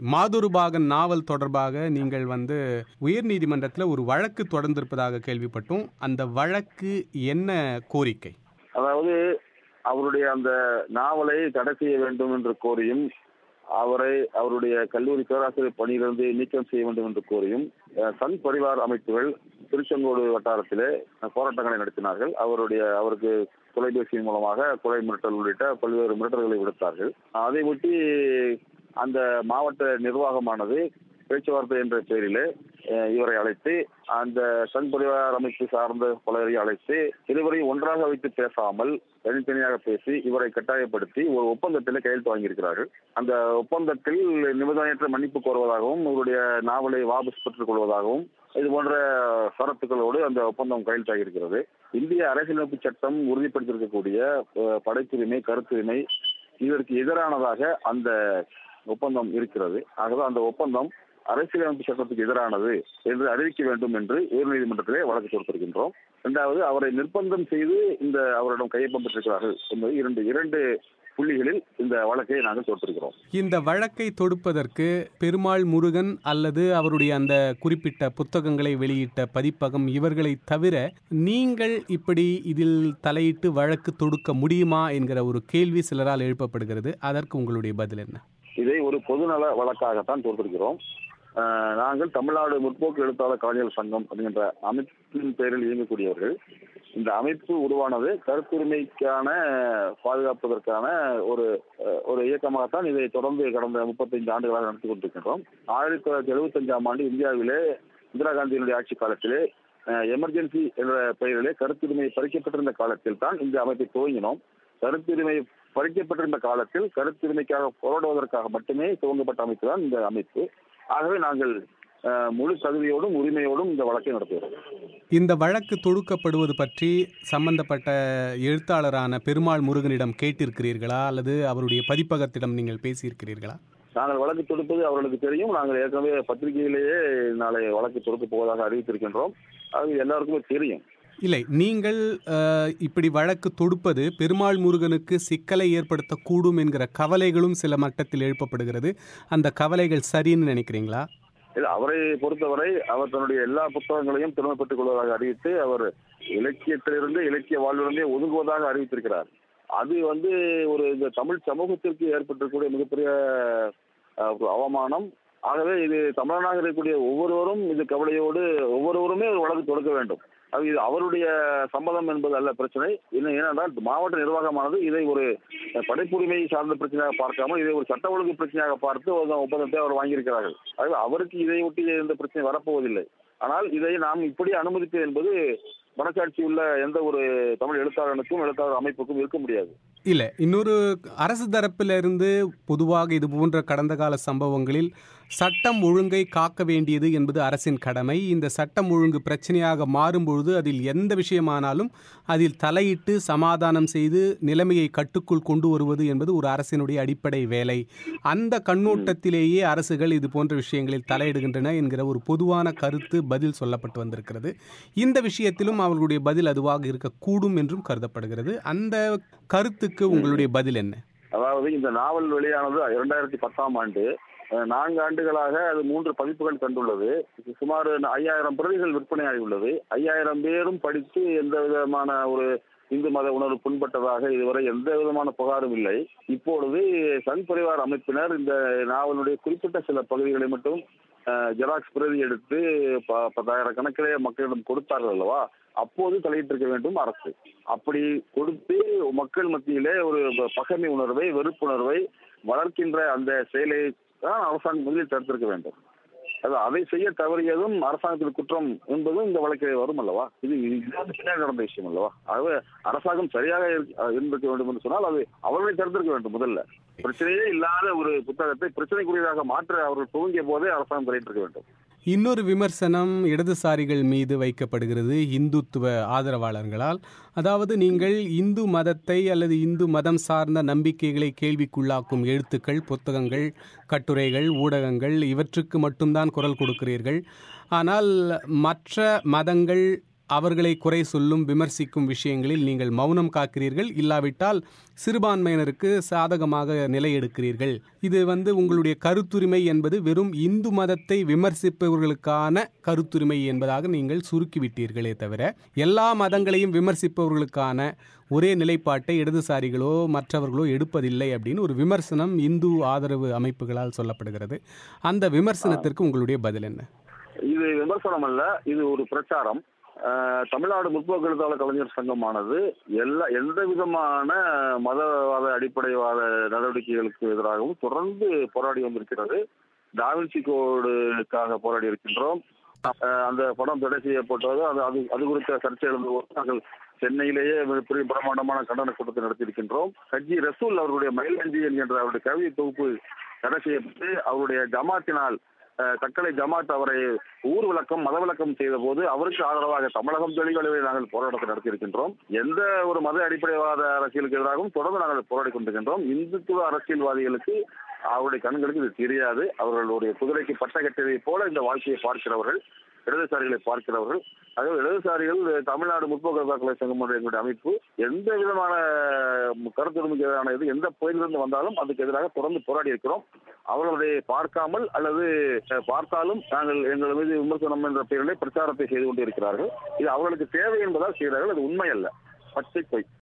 மாதுருபாகன் நாவல் தொடர்பாக நீங்கள் வந்து உயர்நீதிமன்றத்தில் ஒரு வழக்கு தொடர்ந்திருப்பதாக கேள்விப்பட்டோம் அந்த வழக்கு என்ன கோரிக்கை அதாவது அவருடைய அந்த நாவலை தடை செய்ய வேண்டும் என்று கோரியும் அவரை அவருடைய கல்லூரி பேராசிரியர் பணியிலிருந்து நீக்கம் செய்ய வேண்டும் என்று கோரியும் அஹ், சன் பரிவார் அமைப்புகள் திருச்செங்கோடு வட்டாரத்திலே போராட்டங்களை நடத்தினார்கள் அவருடைய அவருக்கு தொலைபேசியின் மூலமாக கொலை மிரட்டல் உள்ளிட்ட பல்வேறு மிரட்டல்களை விடுத்தார்கள் அதை ஒட்டி அந்த மாவட்ட நிர்வாகமானது பேச்சுவார்த்தை என்ற பெயரிலே அஹ், இவரை அழைத்து அந்த சன் பரிவார் அமைப்பு சார்ந்த பலரை அழைத்து இருவரையும் ஒன்றாக வைத்து பேசாமல் தனித்தனியாக பேசி இவரை கட்டாயப்படுத்தி ஒரு ஒப்பந்தத்தில் கையெழுத்து வாங்கியிருக்கிறார்கள் அந்த ஒப்பந்தத்தில் நிபந்தனையற்ற மன்னிப்பு கோருவதாகவும் இவருடைய நாவலை வாபஸ் பெற்றுக் கொள்வதாகவும் இது போன்ற சரத்துக்களோடு அந்த ஒப்பந்தம் கையெழுத்தாகியிருக்கிறது இந்திய அரசியலமைப்பு சட்டம் உறுதிப்படுத்தியிருக்கக்கூடிய அஹ், படைப்புரிமை கருத்துரிமை இதற்கு எதிரானதாக அந்த ஒப்பந்தம் இருக்கிறது ஆகவே அந்த ஒப்பந்தம் அரசியலமைப்பு சட்டத்துக்கு எதிரானது என்று அறிவிக்க வேண்டும் என்று உயர்நீதிமன்றத்திலே வழக்கு தொடுத்திருக்கின்றோம் இரண்டாவது அவரை நிர்பந்தம் செய்து இந்த அவரிடம் கையொப்பம் பெற்றிருக்கிறார்கள் என்பது இரண்டு இரண்டு புள்ளிகளில் இந்த வழக்கை நாங்கள் தொட்டிருக்கிறோம் இந்த வழக்கை தொடுப்பதற்கு பெருமாள் முருகன் அல்லது அவருடைய அந்த குறிப்பிட்ட புத்தகங்களை வெளியிட்ட பதிப்பகம் இவர்களை தவிர நீங்கள் இப்படி இதில் தலையிட்டு வழக்கு தொடுக்க முடியுமா என்கிற ஒரு கேள்வி சிலரால் எழுப்பப்படுகிறது அதற்கு உங்களுடைய பதில் என்ன இதை ஒரு பொதுநல வழக்காகத்தான் தொடுத்திருக்கிறோம் அஹ், நாங்கள் தமிழ்நாடு முற்போக்கு எழுத்தாளர் கலைஞர் சங்கம் அப்படின்ற அமைப்பின் பெயரில் இயங்கக்கூடியவர்கள் இந்த அமைப்பு உருவானது கருத்துரிமைக்கான பாதுகாப்பதற்கான ஒரு அஹ், ஒரு இயக்கமாகத்தான் இதை தொடர்ந்து கடந்த முப்பத்தைந்து ஆண்டுகளாக நடத்தி கொண்டிருக்கின்றோம் ஆயிரத்தி தொள்ளாயிரத்தி எழுபத்தஞ்சாம் ஆண்டு இந்தியாவிலே இந்திரா காந்தியினுடைய ஆட்சி காலத்திலே எமர்ஜென்சி என்ற பெயரிலே கருத்துரிமை பறிக்கப்பட்டிருந்த காலத்தில் தான் இந்த அமைப்பை துவங்கினோம் கருத்துரிமை பறிக்கப்பட்டிருந்த காலத்தில் கருத்துரிமைக்காக போராடுவதற்காக மட்டுமே துவங்கப்பட்ட அமைப்பு தான் இந்த அமைப்பு ஆகவே நாங்கள் அஹ், முழு தகுதியோடும் உரிமையோடும் இந்த வழக்கை நடத்துகிறோம் இந்த வழக்கு தொடுக்கப்படுவது பற்றி சம்பந்தப்பட்ட எழுத்தாளரான பெருமாள் முருகனிடம் கேட்டிருக்கிறீர்களா அல்லது அவருடைய பதிப்பகத்திடம் நீங்கள் பேசியிருக்கிறீர்களா நாங்கள் வழக்கு தொடுப்பது அவர்களுக்கு தெரியும் நாங்கள் ஏற்கனவே பத்திரிகையிலேயே நாளை வழக்கு தொடுக்க போவதாக அறிவித்திருக்கின்றோம் அது எல்லாருக்குமே தெரியும் இல்லை நீங்கள் அஹ், இப்படி வழக்கு தொடுப்பது பெருமாள் முருகனுக்கு சிக்கலை ஏற்படுத்தக்கூடும் என்கிற கவலைகளும் சில மட்டத்தில் எழுப்பப்படுகிறது அந்த கவலைகள் சரின்னு நினைக்கிறீங்களா இல்ல அவரை பொறுத்தவரை அவர் தன்னுடைய எல்லா புத்தகங்களையும் திரும்ப பெற்றுக் கொள்வதாக அறிவித்து அவர் இலக்கியத்திலிருந்து இலக்கிய வாழ்விலிருந்தே ஒதுங்குவதாக அறிவித்திருக்கிறார் அது வந்து ஒரு இந்த தமிழ் சமூகத்திற்கு ஏற்பட்டிருக்கக்கூடிய மிகப்பெரிய அஹ், ஒரு அவமானம் ஆகவே இது தமிழனாக இருக்கக்கூடிய ஒவ்வொருவரும் இது கவலையோடு ஒவ்வொருவருமே ஒரு வழக்கு தொடுக்க வேண்டும் அது இது அவருடைய சம்மதம் என்பது அல்ல பிரச்சனை இன்னும் ஏனென்றால் மாவட்ட நிர்வாகமானது இதை ஒரு படைப்புரிமை சார்ந்த பிரச்சனையாக பார்க்காமல் இதை ஒரு சட்ட ஒழுங்கு பிரச்சனையாக பார்த்து ஒரு ஒப்பந்தத்தை அவர் வாங்கியிருக்கிறார்கள் ஆகவே அவருக்கு இதை ஒட்டி எந்த பிரச்சனை வரப்போவதில்லை ஆனால் இதை நாம் இப்படி அனுமதிப்பது என்பது மனசாட்சி உள்ள எந்த ஒரு தமிழ் எழுத்தாளனுக்கும் எழுத்தாளர் அமைப்புக்கும் இருக்க முடியாது இல்லை இன்னொரு அரசு தரப்பிலிருந்து பொதுவாக இது போன்ற கடந்த கால சம்பவங்களில் சட்டம் ஒழுங்கை காக்க வேண்டியது என்பது அரசின் கடமை இந்த சட்டம் ஒழுங்கு பிரச்சனையாக மாறும்பொழுது அதில் எந்த விஷயமானாலும் அதில் தலையிட்டு சமாதானம் செய்து நிலைமையை கட்டுக்குள் கொண்டு வருவது என்பது ஒரு அரசினுடைய அடிப்படை வேலை அந்த கண்ணோட்டத்திலேயே அரசுகள் இது போன்ற விஷயங்களில் தலையிடுகின்றன என்கிற ஒரு பொதுவான கருத்து பதில் சொல்லப்பட்டு வந்திருக்கிறது இந்த விஷயத்திலும் அவர்களுடைய பதில் அதுவாக இருக்கக்கூடும் என்றும் கருதப்படுகிறது அந்த கருத்துக்கு உங்களுடைய பதில் என்ன அதாவது இந்த நாவல் வெளியானது இரண்டாயிரத்தி பத்தாம் ஆண்டு அஹ், நான்கு ஆண்டுகளாக அது மூன்று பதிப்புகள் கண்டுள்ளது சுமார் ஐயாயிரம் பிரதிகள் விற்பனையாகி உள்ளது ஐயாயிரம் பேரும் படித்து எந்த விதமான ஒரு இந்து மத உணர்வு புண்பட்டதாக இதுவரை எந்த விதமான புகாரும் இல்லை இப்பொழுது சங் பரிவார் அமைப்பினர் இந்த நாவலுடைய குறிப்பிட்ட சில பகுதிகளை மட்டும் அஹ், ஜெராக்ஸ் பிரதி எடுத்து ப- பத்தாயிரம் கணக்கிலே மக்களிடம் கொடுத்தார்கள் அல்லவா அப்போது தலையிட்டிருக்க வேண்டும் அரசு அப்படி கொடுத்து மக்கள் மத்தியிலே ஒரு ப- பகைமை உணர்வை வெறுப்புணர்வை வளர்க்கின்ற அந்த செயலை தான் அரசாங்கம் முதலில் தடுத்திருக்க வேண்டும் அது அதை செய்ய தவறியதும் அரசாங்கத்தின் குற்றம் என்பதும் இந்த வழக்கில் வரும் அல்லவா இது இதுதான் பின்னாடி நடந்த விஷயம் அல்லவா ஆகவே அரசாங்கம் சரியாக இருக்க- இருந்திருக்க வேண்டும் என்று சொன்னால் அது அவர்களை தடுத்திருக்க வேண்டும் முதல்ல பிரச்சனையே இல்லாத ஒரு புத்தகத்தை பிரச்சனைக்குரியதாக மாற்ற அவர்கள் துவங்கிய போதே அரசாங்கம் தலையிட்டிருக்க வேண்டும் இன்னொரு விமர்சனம் இடதுசாரிகள் மீது வைக்கப்படுகிறது இந்துத்துவ ஆதரவாளர்களால் அதாவது நீங்கள் இந்து மதத்தை அல்லது இந்து மதம் சார்ந்த நம்பிக்கைகளை கேள்விக்குள்ளாக்கும் எழுத்துக்கள் புத்தகங்கள் கட்டுரைகள் ஊடகங்கள் இவற்றுக்கு மட்டும்தான் குரல் கொடுக்கிறீர்கள் ஆனால் மற்ற மதங்கள் அவர்களை குறை சொல்லும் விமர்சிக்கும் விஷயங்களில் நீங்கள் மௌனம் காக்கிறீர்கள் இல்லாவிட்டால் சிறுபான்மையினருக்கு சாதகமாக நிலை எடுக்கிறீர்கள் இது வந்து உங்களுடைய கருத்துரிமை என்பது வெறும் இந்து மதத்தை விமர்சிப்பவர்களுக்கான கருத்துரிமை என்பதாக நீங்கள் சுருக்கிவிட்டீர்களே தவிர எல்லா மதங்களையும் விமர்சிப்பவர்களுக்கான ஒரே நிலைப்பாட்டை இடதுசாரிகளோ மற்றவர்களோ எடுப்பதில்லை அப்படின்னு ஒரு விமர்சனம் இந்து ஆதரவு அமைப்புகளால் சொல்லப்படுகிறது அந்த விமர்சனத்திற்கு உங்களுடைய பதில் என்ன இது விமர்சனம் அல்ல இது ஒரு பிரச்சாரம் அஹ், தமிழ்நாடு முற்போக்கு எழுத்தாளர் கலைஞர் சங்கமானது எல்லா எந்த விதமான மதவாத அடிப்படைவாத நடவடிக்கைகளுக்கு எதிராகவும் தொடர்ந்து போராடி வந்திருக்கிறது டாவின்சி கோடுக்காக போராடி இருக்கின்றோம் அஹ், அந்த படம் தடை செய்யப்பட்டது அது அது அது குறித்த சர்ச்சை எழுந்தபோது நாங்கள் சென்னையிலேயே மிகப்பெரிய பிரமாண்டமான கண்டன கூட்டத்தை நடத்தியிருக்கின்றோம் ஹஜ்ஜி ரசூல் அவருடைய மயிலஞ்சி என்கின்ற அவருடைய கவிதை தொகுப்பு தடை செய்யப்பட்டு அவருடைய ஜமாத்தினால் அஹ், தக்கலை ஜமாத் அவரை ஊர் விளக்கம் மத விளக்கம் செய்த போது அவருக்கு ஆதரவாக தமிழகம் தெளிவளவை நாங்கள் போராட்டத்தை நடத்தியிருக்கின்றோம் எந்த ஒரு மத அடிப்படைவாத அரசியலுக்கு எதிராகவும் தொடர்ந்து நாங்கள் போராடி கொண்டிருக்கின்றோம் இந்துத்துவ அரசியல்வாதிகளுக்கு அவருடைய கண்களுக்கு இது தெரியாது அவர்களுடைய குதிரைக்கு பட்ட கட்டியதை போல இந்த வாழ்க்கையை பார்க்கிறவர்கள் இடதுசாரிகளை பார்க்கிறவர்கள் அதாவது இடதுசாரிகள் தமிழ்நாடு முற்போக்கு கலை சங்கம் எங்களுடைய அமைப்பு எந்த விதமான கருத்துரிமைக்கு எதிரான இது எந்த பகுதியிலிருந்து வந்தாலும் அதுக்கு எதிராக தொடர்ந்து போராடி இருக்கிறோம் அவர்களை பார்க்காமல் அல்லது அஹ், பார்த்தாலும் நாங்கள் எங்கள் மீது விமர்சனம் என்ற பெயரிலே பிரச்சாரத்தை செய்து கொண்டிருக்கிறார்கள் இது அவர்களுக்கு தேவை என்பதால் செய்கிறார்கள் அது உண்மை அல்ல பச்சை பொய்